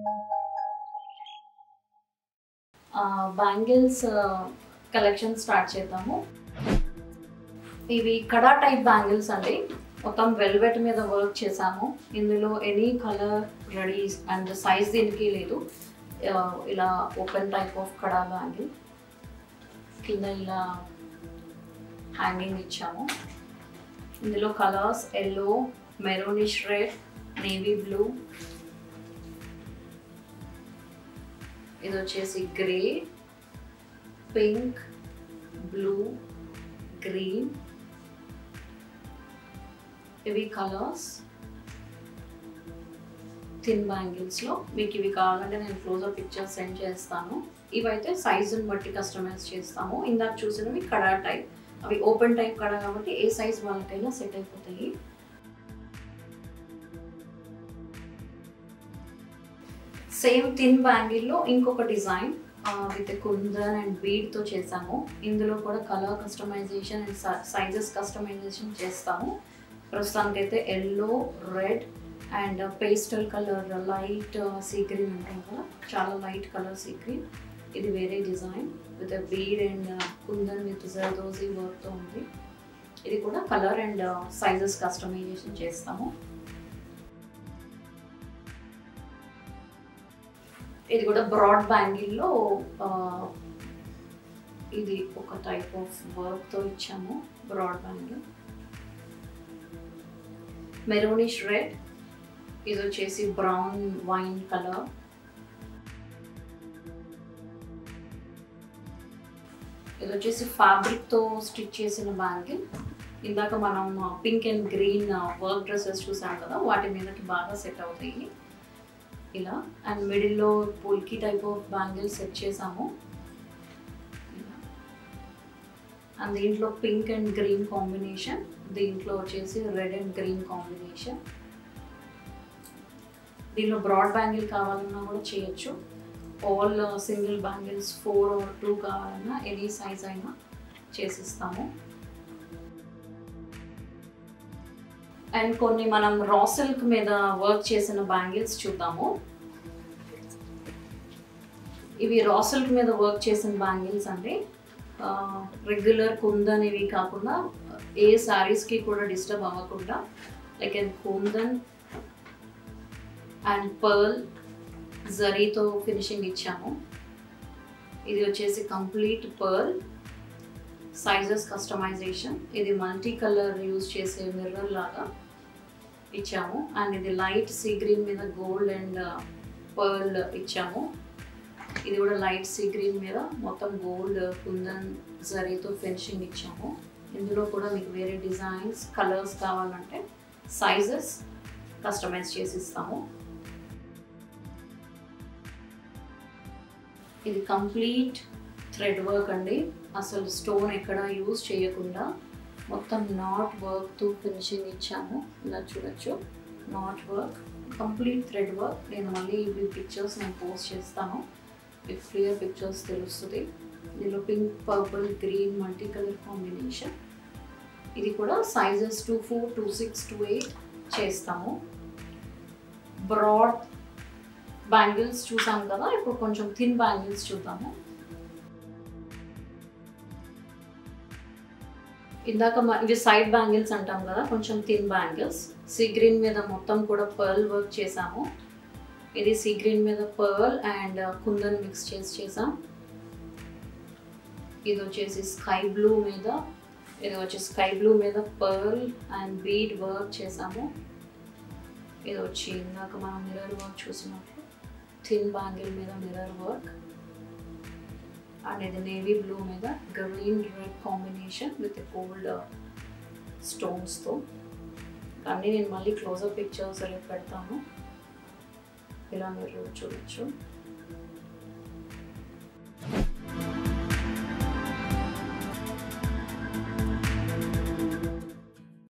bangles collection start చేద్దాము ఇవి కడా టైప్ బ్యాంగిల్స్ అండి మొత్తం వెల్వెట్ మీద వర్క్ చేసాము ఇందులో any colour ready and size దీనికి లేదు ఆ, ఇలా open type of kada bangle కింద ఇలా హ్యాంగింగ్ ఇచ్చాము ఇందులో colours yellow maroonish red navy blue ఇది వచ్చేసి గ్రే పింక్ బ్లూ గ్రీన్ ఇవి కలర్స్ థిన్ బ్యాంగిల్స్లో మీకు ఇవి కావాలంటే నేను క్లోజర్ పిక్చర్స్ సెండ్ చేస్తాను ఇవైతే సైజుని బట్టి కస్టమైజ్ చేస్తాము ఇందాక చూసినవి కడా టైప్ అవి ఓపెన్ టైప్ కడా కాబట్టి ఏ సైజ్ వాళ్ళకైనా సెట్ అయిపోతాయి సేమ్ థిన్ బ్యాంగిల్లో ఇంకొక డిజైన్ విత్ కుందన్ అండ్ బీడ్తో చేసాము ఇందులో కూడా colour customisation and sizes customisation చేస్తాము ప్రస్తుతానికైతే yellow red and pastel colour light sea green ఉంటాం కదా చాలా లైట్ కలర్ సీ గ్రీన్ ఇది వేరే design with bead and kundan with zardozi వర్క్తో ఉంది ఇది కూడా కలర్ అండ్ సైజెస్ కస్టమైజేషన్ చేస్తాము ఇది కూడా బ్రాడ్ బ్యాంగిల్లో ఇది ఒక టైప్ ఆఫ్ వర్క్తో ఇచ్చాము బ్రాడ్ బ్యాంగిల్ మెరూనిష్ రెడ్ ఇది వచ్చేసి బ్రౌన్ వైన్ కలర్ ఇది వచ్చేసి ఫ్యాబ్రిక్తో స్టిచ్ చేసిన బ్యాంగిల్ ఇందాక మనం pink and green work dresses చూసాం కదా వాటి మీదకి బాగా సెట్ అవుతాయి ఇలా అండ్ మిడిల్లో పుల్కి టైప్ ఆఫ్ బ్యాంగిల్ సెట్ చేసాము అండ్ దీంట్లో పింక్ అండ్ గ్రీన్ కాంబినేషన్ దీంట్లో వచ్చేసి రెడ్ అండ్ గ్రీన్ కాంబినేషన్ దీనిలో బ్రాడ్ బ్యాంగిల్ కావాలన్నా కూడా చేయొచ్చు all single bangles four or two కావాలన్నా ఎనీ సైజ్ అయినా చేసిస్తాము అండ్ కొన్ని మనం రా సిల్క్ మీద వర్క్ చేసిన బ్యాంగిల్స్ చూద్దాము ఇవి రా సిల్క్ మీద వర్క్ చేసిన బ్యాంగిల్స్ అండి రెగ్యులర్ కుందన్ ఇవి కాకుండా ఏ శారీస్కి కూడా డిస్టర్బ్ అవ్వకుండా like and kundan and pearl జరీతో ఫినిషింగ్ ఇచ్చాము ఇది వచ్చేసి కంప్లీట్ పర్ల్ సైజెస్ కస్టమైజేషన్ ఇది మల్టీ కలర్ యూజ్ చేసే మిర్రర్ లాగా ఇచ్చాము అండ్ ఇది లైట్ సీ గ్రీన్ మీద గోల్డ్ అండ్ పర్ల్ ఇచ్చాము ఇది కూడా లైట్ సీ గ్రీన్ మీద మొత్తం గోల్డ్ కుందన్ జరీతో ఫినిషింగ్ ఇచ్చాము ఇందులో కూడా మీకు వేరే డిజైన్స్ కలర్స్ కావాలంటే సైజెస్ కస్టమైజ్ చేసి ఇస్తాము ఇది కంప్లీట్ థ్రెడ్ వర్క్ అండి అసలు స్టోన్ ఎక్కడ యూజ్ చేయకుండా మొత్తం నాట్ వర్క్తో ఫినిషింగ్ ఇచ్చాము ఇలా చూడొచ్చు knot work complete thread work నేను మళ్ళీ ఇవి పిక్చర్స్ నేను పోస్ట్ చేస్తాను మీకు క్లియర్ పిక్చర్స్ తెలుస్తుంది దీనిలో pink purple green multi colour combination ఇది కూడా sizes two four two six two eight చేస్తాము బ్రాడ్ బ్యాంగిల్స్ చూసాం కదా ఇప్పుడు కొంచెం థిన్ బ్యాంగిల్స్ చూద్దాము ఇందాక మ- ఇవి సైడ్ బ్యాంగిల్స్ అంటాం కదా కొంచెం థిన్ బ్యాంగిల్స్ సీ గ్రీన్ మీద మొత్తం కూడా పర్ల్ వర్క్ చేసాము ఇది సీ గ్రీన్ మీద పర్ల్ అండ్ కుందన్ మిక్స్ చేసి చేసాం ఇది వచ్చేసి స్కై బ్లూ మీద ఇది వచ్చి స్కై బ్లూ మీద పర్ల్ అండ్ బీడ్ వర్క్ చేసాము ఇది వచ్చి ఇందాక మనం మిర్రర్ వర్క్ చూసినట్లు థిన్ బ్యాంగిల్ మీద మిర్రర్ వర్క్ అండ్ ఇది నేవీ బ్లూ మీద green red combination with gold స్టోన్స్తో అన్నీ నేను మళ్ళీ క్లోజర్ పిక్చర్స్ రేపు పెడతాను ఇలా మీరు చూడొచ్చు